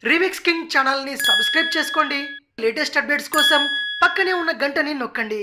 remix king ఛానల్ని subscribe చేసుకోండి latest updates కోసం పక్కనే ఉన్న గంటని నొక్కండి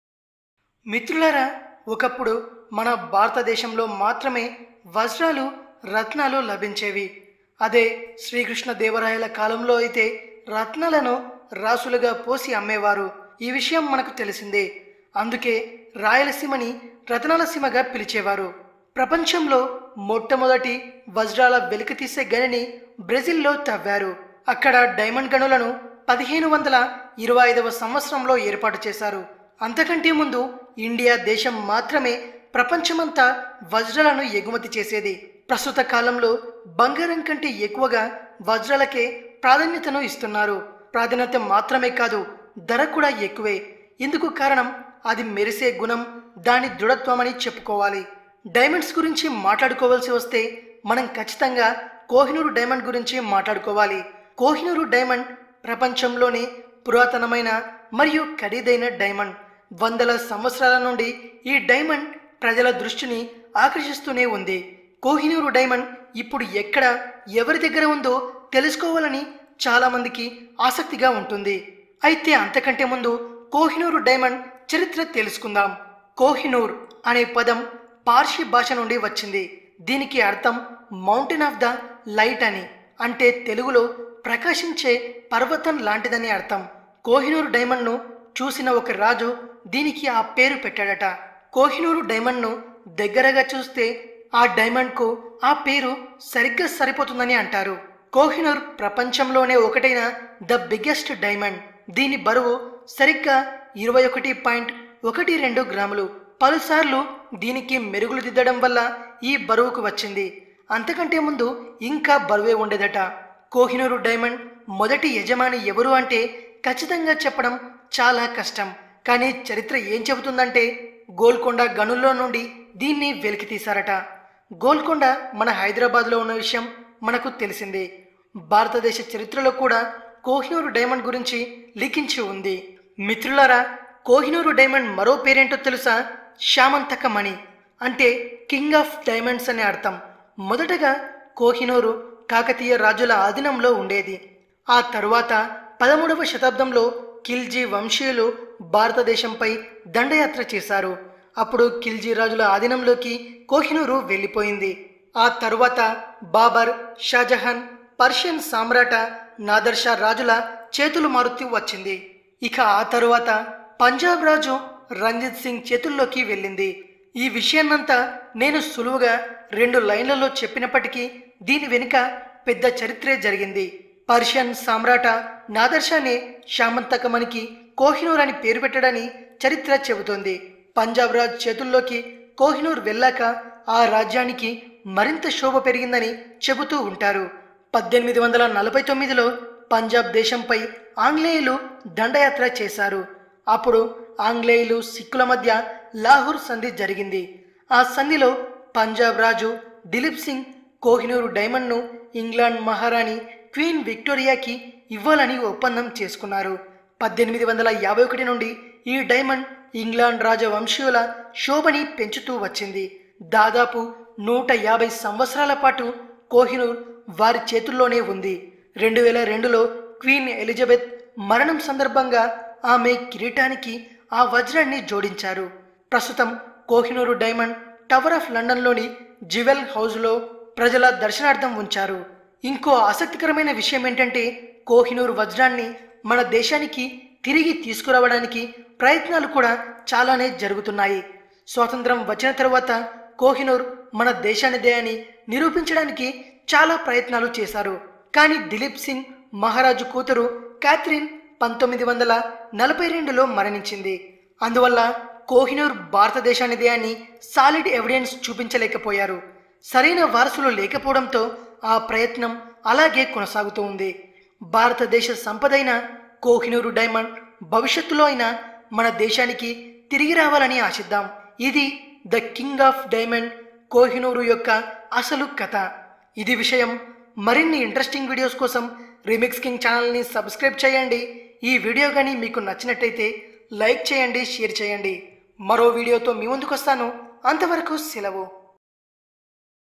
మిత్రులారా ఒకప్పుడు మన భారతదేశంలో మాత్రమే వజ్రాలు రత్నాలు లభించేవి అదే శ్రీకృష్ణ దేవరాయల కాలంలో అయితే రత్నాలను రాసులుగా పోసి అమ్మేవారు ఈ విషయం మనకు తెలిసిందే అందుకే రాయలసీమని రత్నాల సీమగా పిలిచేవారు ప్రపంచంలో మొట్టమొదటి వజ్రాల వెలికితీసే గనిని బ్రెజిల్లో తవ్వారు అక్కడ డైమండ్ గనులను పదిహేను వందల ఇరవై ఐదవ సంవత్సరంలో ఏర్పాటు చేశారు అంతకంటే ముందు ఇండియా దేశం మాత్రమే ప్రపంచమంతా వజ్రాలను ఎగుమతి చేసేది ప్రస్తుత కాలంలో బంగారం కంటే ఎక్కువగా వజ్రాలకే ప్రాధాన్యతను ఇస్తున్నారు ప్రాధాన్యత మాత్రమే కాదు ధర కూడా ఎక్కువే ఇందుకు కారణం అది మెరిసే గుణం దాని దృఢత్వమని చెప్పుకోవాలి డైమండ్స్ గురించి మాట్లాడుకోవాల్సి వస్తే మనం ఖచ్చితంగా కోహినూరు డైమండ్ గురించి మాట్లాడుకోవాలి కోహినూరు డైమండ్ ప్రపంచంలోనే పురాతనమైన మరియు ఖరీదైన డైమండ్ వందల సంవత్సరాల నుండి ఈ డైమండ్ ప్రజల దృష్టిని ఆకర్షిస్తూనే ఉంది కోహినూరు డైమండ్ ఇప్పుడు ఎక్కడ ఎవరి దగ్గర ఉందో తెలుసుకోవాలని చాలామందికి ఆసక్తిగా ఉంటుంది అయితే అంతకంటే ముందు కోహినూరు డైమండ్ చరిత్ర తెలుసుకుందాం కోహినూర్ అనే పదం పార్షి భాష నుండి వచ్చింది దీనికి అర్థం మౌంటైన్ ఆఫ్ ద లైట్ అని అంటే తెలుగులో ప్రకాశించే పర్వతం లాంటిదని అర్థం కోహినూరు డైమండ్ను చూసిన ఒక రాజు దీనికి ఆ పేరు పెట్టాడట కోహినూరు డైమండ్ను దగ్గరగా చూస్తే ఆ డైమండ్కు ఆ పేరు సరిగ్గా సరిపోతుందని అంటారు కోహినూర్ ప్రపంచంలోనే ఒకటైన ద బిగ్గెస్ట్ డైమండ్ దీని బరువు సరిగ్గా ఇరవై ఒకటి పాయింట్ ఒకటి రెండు గ్రాములు పలుసార్లు దీనికి మెరుగులు దిద్దడం వల్ల ఈ బరువుకు వచ్చింది అంతకంటే ముందు ఇంకా బరువే ఉండేదట కోహినూరు డైమండ్ మొదటి యజమాని ఎవరు అంటే ఖచ్చితంగా చెప్పడం చాలా కష్టం కానీ చరిత్ర ఏం చెబుతుందంటే గోల్కొండ గనుల్లో నుండి దీన్ని వెలికి తీశారట గోల్కొండ మన హైదరాబాద్లో ఉన్న విషయం మనకు తెలిసిందే భారతదేశ చరిత్రలో కూడా కోహినూరు డైమండ్ గురించి లిఖించి ఉంది మిత్రులారా కోహినూరు డైమండ్ మరో పేరేంటో తెలుసా శామంతక మణి అంటే కింగ్ ఆఫ్ డైమండ్స్ అనే అర్థం మొదటగా కోహినూరు కాకతీయ రాజుల ఆధీనంలో ఉండేది ఆ తరువాత పదమూడవ శతాబ్దంలో ఖిల్జీ వంశీయులు భారతదేశంపై దండయాత్ర చేశారు అప్పుడు ఖిల్జీ రాజుల ఆధీనంలోకి కోహినూరు వెళ్ళిపోయింది ఆ తరువాత బాబర్ షాజహాన్ పర్షియన్ సామ్రాట నాదర్ షా రాజుల చేతులు మారుతూ వచ్చింది ఇక ఆ తరువాత పంజాబ్ రాజు రంజిత్ సింగ్ చేతుల్లోకి వెళ్ళింది ఈ విషయాన్నంతా నేను సులువుగా రెండు లైన్లలో చెప్పినప్పటికీ దీని వెనుక పెద్ద చరిత్రే జరిగింది పర్షియన్ సామ్రాట నాదర్షానే శామంతకమనికి కోహినూర్ అని పేరు పెట్టడని చరిత్ర చెబుతోంది పంజాబ్ రాజ్ చేతుల్లోకి కోహినూర్ వెళ్ళాక ఆ రాజ్యానికి మరింత శోభ పెరిగిందని చెబుతూ ఉంటారు పద్దెనిమిది వందల నలభై తొమ్మిదిలో పంజాబ్ దేశంపై ఆంగ్లేయులు దండయాత్ర చేశారు అప్పుడు ఆంగ్లేయులు సిక్కుల మధ్య లాహోర్ సంధి జరిగింది ఆ సంధిలో పంజాబ్ రాజు దిలీప్ సింగ్ కోహినూరు డైమండ్ను ఇంగ్లాండ్ మహారాణి క్వీన్ విక్టోరియాకి ఇవ్వాలని ఒప్పందం చేసుకున్నారు పద్దెనిమిది వందల యాభై ఒకటి నుండి ఈ డైమండ్ ఇంగ్లాండ్ రాజవంశీయుల శోభని పెంచుతూ వచ్చింది దాదాపు నూట యాభై సంవత్సరాల పాటు కోహినూర్ వారి చేతుల్లోనే ఉంది రెండు వేల రెండులో క్వీన్ ఎలిజబెత్ మరణం సందర్భంగా ఆమె కిరీటానికి ఆ వజ్రాన్ని జోడించారు ప్రస్తుతం కోహినూరు డైమండ్ టవర్ ఆఫ్ లండన్లోని జివెల్ హౌస్లో ప్రజల దర్శనార్థం ఉంచారు ఇంకో ఆసక్తికరమైన విషయం ఏంటంటే కోహినూరు వజ్రాన్ని మన దేశానికి తిరిగి తీసుకురావడానికి ప్రయత్నాలు కూడా చాలానే జరుగుతున్నాయి స్వాతంత్రం వచ్చిన తర్వాత కోహినూర్ మన దేశానిదే అని నిరూపించడానికి చాలా ప్రయత్నాలు చేశారు కానీ దిలీప్ సింగ్ మహారాజు కూతురు క్యాథరిన్ పంతొమ్మిది వందల నలభై రెండులో మరణించింది అందువల్ల కోహినూర్ భారతదేశానిదే అని సాలిడ్ ఎవిడెన్స్ చూపించలేకపోయారు సరైన వారసులు లేకపోవడంతో ఆ ప్రయత్నం అలాగే కొనసాగుతూ ఉంది భారతదేశ సంపదైన కోహినూరు డైమండ్ భవిష్యత్తులో అయినా మన దేశానికి తిరిగి రావాలని ఆశిద్దాం ఇది the king of diamond Kohinoor యొక్క అసలు కథ ఇది విషయం మరిన్ని ఇంట్రెస్టింగ్ వీడియోస్ కోసం రిమిక్స్ కింగ్ ఛానల్ని సబ్స్క్రైబ్ చేయండి ఈ వీడియో కానీ మీకు నచ్చినట్టయితే లైక్ చేయండి షేర్ చేయండి మరో వీడియోతో మీ ముందుకు వస్తాను అంతవరకు సెలవు